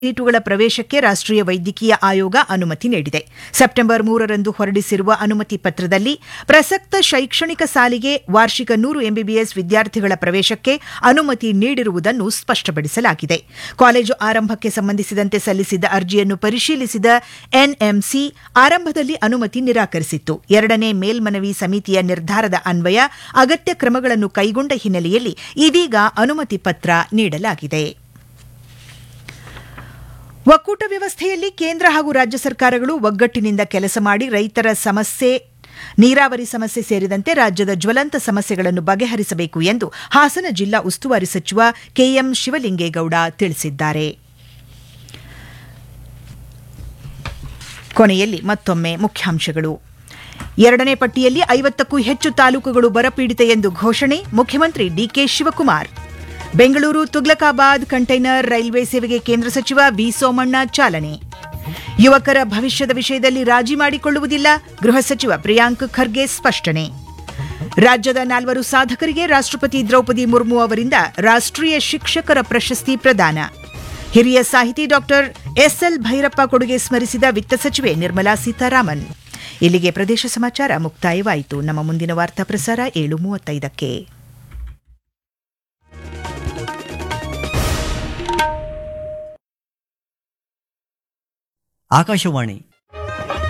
ಸೀಟುಗಳ ಪ್ರವೇಶಕ್ಕೆ ರಾಷ್ಟ್ರೀಯ ವೈದ್ಯಕೀಯ ಆಯೋಗ ಅನುಮತಿ ನೀಡಿದೆ ಸೆಪ್ಟೆಂಬರ್ ಮೂರರಂದು ಹೊರಡಿಸಿರುವ ಅನುಮತಿ ಪತ್ರದಲ್ಲಿ ಪ್ರಸಕ್ತ ಶೈಕ್ಷಣಿಕ ಸಾಲಿಗೆ ವಾರ್ಷಿಕ ನೂರು ಎಂಬಿಬಿಎಸ್ ವಿದ್ಯಾರ್ಥಿಗಳ ಪ್ರವೇಶಕ್ಕೆ ಅನುಮತಿ ನೀಡಿರುವುದನ್ನು ಸ್ಪಷ್ಟಪಡಿಸಲಾಗಿದೆ ಕಾಲೇಜು ಆರಂಭಕ್ಕೆ ಸಂಬಂಧಿಸಿದಂತೆ ಸಲ್ಲಿಸಿದ್ದ ಅರ್ಜಿಯನ್ನು ಪರಿಶೀಲಿಸಿದ ಎನ್ಎಂಸಿ ಆರಂಭದಲ್ಲಿ ಅನುಮತಿ ನಿರಾಕರಿಸಿತ್ತು ಎರಡನೇ ಮೇಲ್ಮನವಿ ಸಮಿತಿಯ ನಿರ್ಧಾರದ ಅನ್ವಯ ಅಗತ್ಯ ಕ್ರಮಗಳನ್ನು ಕೈಗೊಂಡ ಹಿನ್ನೆಲೆಯಲ್ಲಿ ಇದೀಗ ಅನುಮತಿ ಪತ್ರ ನೀಡಲಾಗಿದೆ ಒಕ್ಕೂಟ ವ್ಯವಸ್ಥೆಯಲ್ಲಿ ಕೇಂದ್ರ ಹಾಗೂ ರಾಜ್ಯ ಸರ್ಕಾರಗಳು ಒಗ್ಗಟ್ಟಿನಿಂದ ಕೆಲಸ ಮಾಡಿ ರೈತರ ಸಮಸ್ಯೆ ನೀರಾವರಿ ಸಮಸ್ಯೆ ಸೇರಿದಂತೆ ರಾಜ್ಯದ ಜ್ವಲಂತ ಸಮಸ್ಯೆಗಳನ್ನು ಬಗೆಹರಿಸಬೇಕು ಎಂದು ಹಾಸನ ಜಿಲ್ಲಾ ಉಸ್ತುವಾರಿ ಸಚಿವ ಕೆಎಂ ಶಿವಲಿಂಗೇಗೌಡ ತಿಳಿಸಿದ್ದಾರೆ ಕೊನೆಯಲ್ಲಿ ಮತ್ತೊಮ್ಮೆ ಮುಖ್ಯಾಂಶಗಳು ಎರಡನೇ ಪಟ್ಟಿಯಲ್ಲಿ ಐವತ್ತಕ್ಕೂ ಹೆಚ್ಚು ತಾಲೂಕುಗಳು ಬರಪೀಡಿತ ಎಂದು ಘೋಷಣೆ ಮುಖ್ಯಮಂತ್ರಿ DK Shivakumar Bengaluru Tughlakabad container railway ಸೇವೆಗೆ ಕೇಂದ್ರ ಸಚಿವ ವಿ ಸೋಮಣ್ಣ ಚಾಲನೆ ಯುವಕರ ಭವಿಷ್ಯದ ವಿಷಯದಲ್ಲಿ ರಾಜಿ ಮಾಡಿಕೊಳ್ಳುವುದಿಲ್ಲ ಗೃಹ ಸಚಿವ ಪ್ರಿಯಾಂಕ್ ಖರ್ಗೆ ಸ್ಪಷ್ಟನೆ ರಾಜ್ಯದ ನಾಲ್ವರು ಸಾಧಕರಿಗೆ ರಾಷ್ಟ್ರಪತಿ ದ್ರೌಪದಿ ಮುರ್ಮು ಅವರಿಂದ ರಾಷ್ಟ್ರೀಯ ಶಿಕ್ಷಕರ ಪ್ರಶಸ್ತಿ ಪ್ರದಾನ ಹಿರಿಯ ಸಾಹಿತಿ ಡಾಕ್ಟರ್ ಎಸ್ಎಲ್ ಭೈರಪ್ಪ ಕೊಡುಗೆ ಸ್ಮರಿಸಿದ ವಿತ್ತ ಸಚಿವೆ ನಿರ್ಮಲಾ ಸೀತಾರಾಮನ್ ಇಲ್ಲಿಗೆ ಪ್ರದೇಶ ಸಮಾಚಾರ ಮುಕ್ತಾಯವಾಯಿತು ನಮ್ಮ ಮುಂದಿನ ವಾರ್ತಾ ಪ್ರಸಾರ ಏಳು ಮೂವತ್ತೈದಕ್ಕೆ ಆಕಾಶವಾಣಿ